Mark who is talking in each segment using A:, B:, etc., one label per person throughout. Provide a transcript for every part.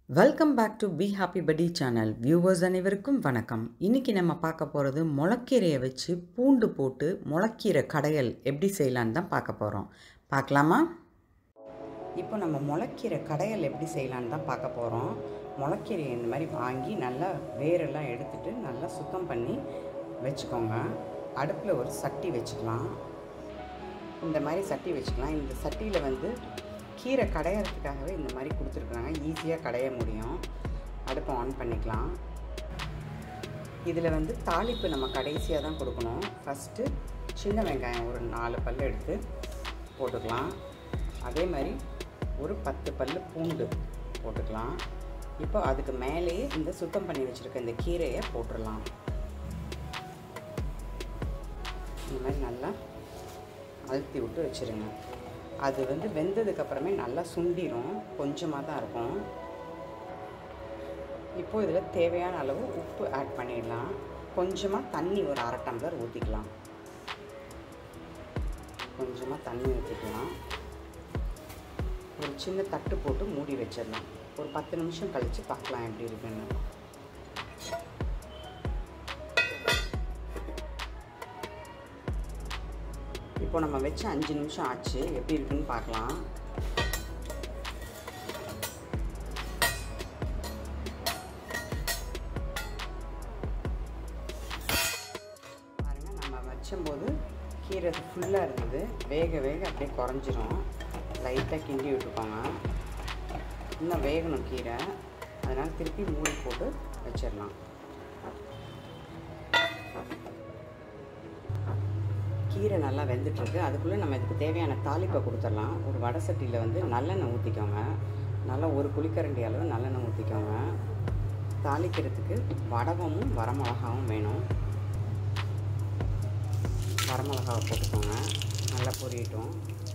A: welcome back to be happy buddy channel viewers அனைவருக்கும் வணக்கம் இன்றைக்கி நம்ம பார்க்க போகிறது முளக்கீரையை வச்சு பூண்டு போட்டு முளக்கீரை கடையல் எப்படி செய்யலான்னு தான் பார்க்க போகிறோம் பார்க்கலாமா இப்போ நம்ம முளக்கீரை கடையல் எப்படி செய்யலான்னு தான் பார்க்க போகிறோம் முளக்கீரையை இந்த மாதிரி வாங்கி நல்லா வேரெல்லாம் எடுத்துட்டு நல்லா சுத்தம் பண்ணி வச்சுக்கோங்க அடுப்பில் ஒரு சட்டி வச்சுக்கலாம் இந்த மாதிரி சட்டி வச்சுக்கலாம் இந்த சட்டியில் வந்து கீரை கடையிறதுக்காகவே இந்த மாதிரி கொடுத்துருக்குறாங்க ஈஸியாக கடைய முடியும் அடுப்பை ஆன் பண்ணிக்கலாம் இதில் வந்து தாளிப்பு நம்ம கடைசியாக தான் கொடுக்கணும் ஃபஸ்ட்டு சின்ன வெங்காயம் ஒரு நாலு பல் எடுத்து போட்டுக்கலாம் அதே மாதிரி ஒரு பத்து பல் பூண்டு போட்டுக்கலாம் இப்போ அதுக்கு மேலேயே இந்த சுத்தம் பண்ணி வச்சுருக்க இந்த கீரையை போட்டுடலாம் இந்த மாதிரி நல்லா அழுத்தி விட்டு வச்சுருங்க அது வந்து வெந்ததுக்கப்புறமே நல்லா சுண்டிடும் கொஞ்சமாக தான் இருக்கும் இப்போது இதில் தேவையான அளவு உப்பு ஆட் பண்ணிடலாம் கொஞ்சமாக தண்ணி ஒரு அரை டம்ளர் ஊற்றிக்கலாம் கொஞ்சமாக தண்ணி ஊற்றிக்கலாம் ஒரு சின்ன தட்டு போட்டு மூடி வச்சிடலாம் ஒரு பத்து நிமிஷம் கழித்து பார்க்கலாம் எப்படி இருக்குன்னு இப்போ நம்ம வச்சு அஞ்சு நிமிஷம் ஆச்சு எப்படி இருக்குன்னு பார்க்கலாம் பாருங்கள் நம்ம வச்சும்போது கீரை ஃபுல்லாக இருந்தது வேக வேக அப்படியே குறைஞ்சிரும் லைட்டாக கிண்டி விட்டுக்கோங்க இன்னும் வேகணும் கீரை அதனால் திருப்பி மூடி போட்டு வச்சிடலாம் கீரை நல்லா வெந்துட்டுருக்கு அதுக்குள்ளே நம்ம இதுக்கு தேவையான தாளிப்பை கொடுத்துடலாம் ஒரு வடை சட்டியில் வந்து நல்லெண்ணெய் ஊற்றிக்கோங்க நல்லா ஒரு குழிக்கரண்டி அளவு நல்லெண்ணெய் ஊற்றிக்கோங்க தாளிக்கிறதுக்கு வடகமும் வரமிளகாவும் வேணும் வரமிளகாவை போட்டுக்கோங்க நல்லா பொரியட்டும்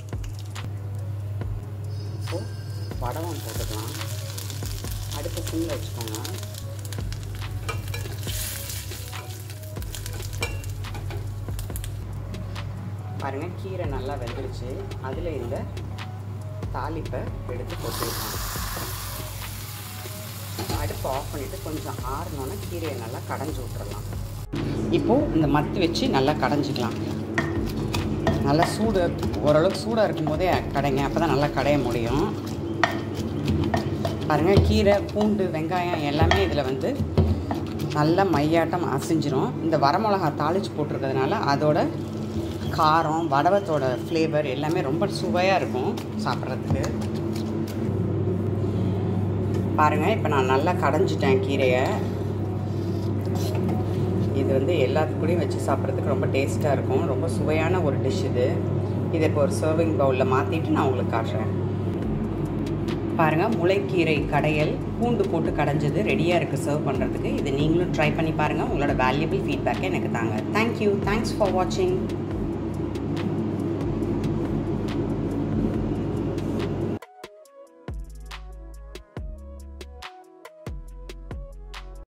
A: இப்போது வடகம் போட்டுக்கலாம் அடுப்பு சிம்மில் வச்சுக்கோங்க பாருங்கள் கீரை நல்லா வெந்துருச்சு அதில் இந்த தாளிப்பை எடுத்து போட்டுக்கலாம் அடுப்பு ஆஃப் பண்ணிவிட்டு கொஞ்சம் ஆறினோன்னே கீரையை நல்லா கடைஞ்சி விட்டுறலாம் இப்போது இந்த மத்து வச்சு நல்லா கடைஞ்சிக்கலாம் நல்லா சூடு ஓரளவுக்கு சூடாக இருக்கும் போதே கடைங்க அப்போ தான் நல்லா கடைய முடியும் பாருங்கள் கீரை பூண்டு வெங்காயம் எல்லாமே இதில் வந்து நல்லா மையாட்டம் அசைஞ்சிரும் இந்த வரமிளகா தாளித்து போட்டிருக்கிறதுனால அதோட காரம் வடவத்தோட ஃப்ளேவர் எல்லாமே ரொம்ப சுவையாக இருக்கும் சாப்பிட்றதுக்கு பாருங்கள் இப்போ நான் நல்லா கடைஞ்சிட்டேன் கீரையை இது வந்து எல்லாத்துக்கூடையும் வச்சு சாப்பிட்றதுக்கு ரொம்ப டேஸ்ட்டாக இருக்கும் ரொம்ப சுவையான ஒரு டிஷ் இது இதை இப்போ ஒரு சர்விங் பவுலில் மாற்றிட்டு நான் உங்களுக்கு காட்டுறேன் பாருங்கள் முளைக்கீரை கடையல் பூண்டு போட்டு கடைஞ்சது ரெடியாக இருக்குது சர்வ் பண்ணுறதுக்கு இது நீங்களும் ட்ரை பண்ணி பாருங்கள் உங்களோட வேல்யூபிள் ஃபீட்பேக்கை எனக்கு தாங்க தேங்க்யூ தேங்க்ஸ் ஃபார் வாட்சிங்